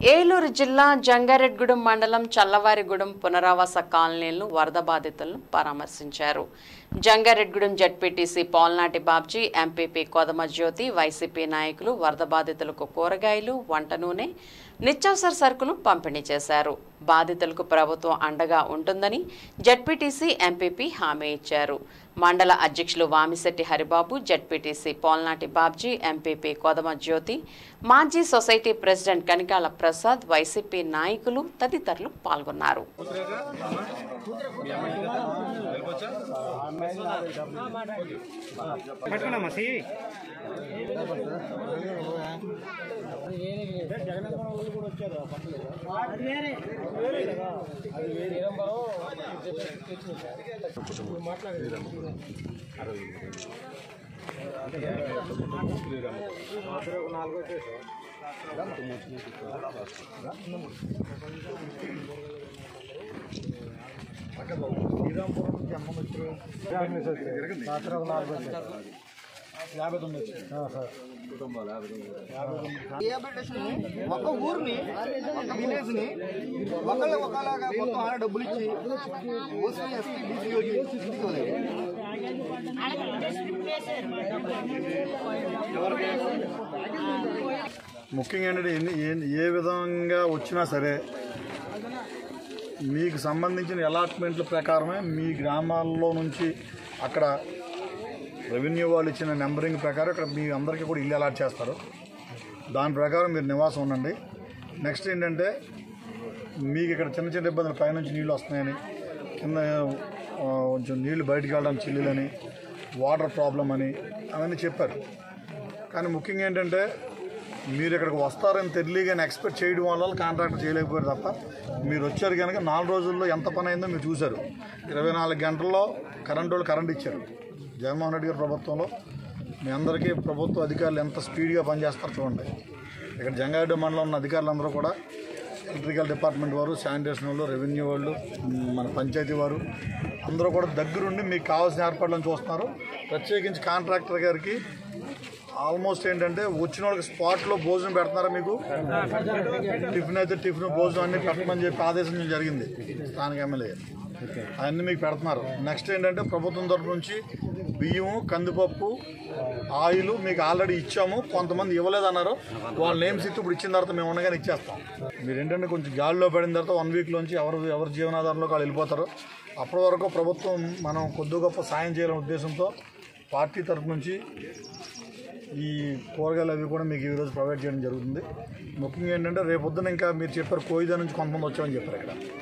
ఏలూరు జిల్లా జంగారెడ్గూడెం మండలం చల్లవారిగూడెం పునరావాస కాలనీలను వరద బాధితులను పరామర్శించారు Jangareddygudem ZPTC Polnati Babji MPP Kodama Jyothi YCP నాయకులు వరద బాధితులకు కూరగాయలు వంట నూనె నిత్యావసర సరుకులు పంపిణీ చేశారు బాధితులకు ప్రభుత్వం అండగా ఉంటుందని జడ్పీటీసీ ఎంపీపీ హామీ ఇచ్చారు మండల అధ్యక్షులు వామిశెట్టి హరిబాబు జడ్పీటీసీ పోల్నాటి బాబ్జీ ఎంపీపీ కొదమ జ్యోతి మాజీ society president Kanikala Prasad YCP నాయకులు తదితరులు పాల్గొన్నారు పట్టుకున్నామా సి రిహాబిలిటేషన్ ఒక ఊరిని ఒక విలేజ్ ని ఒకళ్ళు ఒకలాగా మొత్తం ఆడ డబ్బులు ఇచ్చి ఓసీ ఎస్టీ బీసీ ఇంటికి వదిలేదు ముఖ్యంగా ఏంటంటే ఎన్ని- ఏ- ఏ విధంగా వచ్చినా సరే మీకు సంబంధించిన అలాట్మెంట్ల ప్రకారమే మీ గ్రామాల్లో నుంచి అక్కడ రెవెన్యూ వాళ్ళు ఇచ్చిన నెంబరింగ్ ప్రకారం ఇక్కడ మీ అందరికీ కూడా ఇల్లు అలాట్ చేస్తారు దాని ప్రకారం మీరు నివాసం ఉండండి నెక్స్ట్ ఏంటంటే మీకు ఇక్కడ చిన్న చిన్న ఇబ్బందులు పైనుంచి నీళ్ళు వస్తున్నాయని కింద ఆ, కొంచెం నీళ్లు బయటికి వెళ్ళడం చిల్లులని వాటర్ ప్రాబ్లం అని అవన్నీ చెప్పారు కానీ ముఖ్యంగా ఏంటంటే మీరు ఇక్కడికి వస్తారని తెలియగానే ఎక్స్పెక్ట్ చేయడం వల్ల కాంట్రాక్ట్ చేయలేకపోయారు తప్ప మీరు వచ్చారు కనుక నాలుగు రోజుల్లో ఎంత పని అయిందో మీరు చూశారు ఇరవై నాలుగు గంటల్లో కరెంట్ వాళ్ళు కరెంట్ ఇచ్చారు జగన్మోహన్ రెడ్డి గారి ప్రభుత్వంలో మీ అందరికీ ప్రభుత్వ అధికారులు ఎంత స్పీడ్గా పనిచేస్తారో చూడండి ఇక్కడ జంగారెడ్డి మండలం ఉన్న అధికారులందరూ కూడా ఎలక్ట్రికల్ డిపార్ట్మెంట్ వారు శానిటేషన్ వాళ్ళు రెవెన్యూ వాళ్ళు మ్, మన పంచాయతీ వారు అందరూ కూడా దగ్గరుండి మీకు కావాల్సిన ఏర్పాట్లను చూస్తున్నారు ప్రత్యేకించి కాంట్రాక్టర్ గారికి ఆల్మోస్ట్ ఏంటంటే వచ్చిన వాళ్ళకి స్పాట్లో భోజనం పెడుతున్నారా మీకు టిఫిన్ అయితే టిఫిన్ భోజనం అన్ని పెట్టమని చెప్పి ఆదేశించడం జరిగింది స్థానిక ఎమ్మెల్యే అవన్నీ మీకు పెడుతున్నారు నెక్స్ట్ ఏంటంటే ప్రభుత్వం తరపు నుంచి బియ్యం కందిపప్పు ఆయిల్ మీకు ఆల్రెడీ ఇచ్చాము కొంతమంది ఇవ్వలేదన్నారు వాళ్ళ నేమ్స్ ఇచ్చి ఇప్పుడు ఇచ్చిన తర్వాత మేము ఉండగానే ఇచ్చేస్తాం మీరు ఏంటంటే కొంచెం గాలిలో పడిన తర్వాత వన్ వీక్లోంచి ఎవరు ఎవరి జీవనాధారంలోకి వాళ్ళు వెళ్ళిపోతారు అప్పటి వరకు ప్రభుత్వం మనం కొద్ది గొప్ప సాయం చేయాలనే ఉద్దేశంతో పార్టీ తరపు నుంచి ఈ కూరగాయలు అవి కూడా మీకు ఈరోజు ప్రొవైడ్ చేయడం జరుగుతుంది ముఖ్యంగా ఏంటంటే రేపొద్దున ఇంకా మీరు చెప్పారు కోయిదా నుంచి కొంతమంది వచ్చామని చెప్పారు ఇక్కడ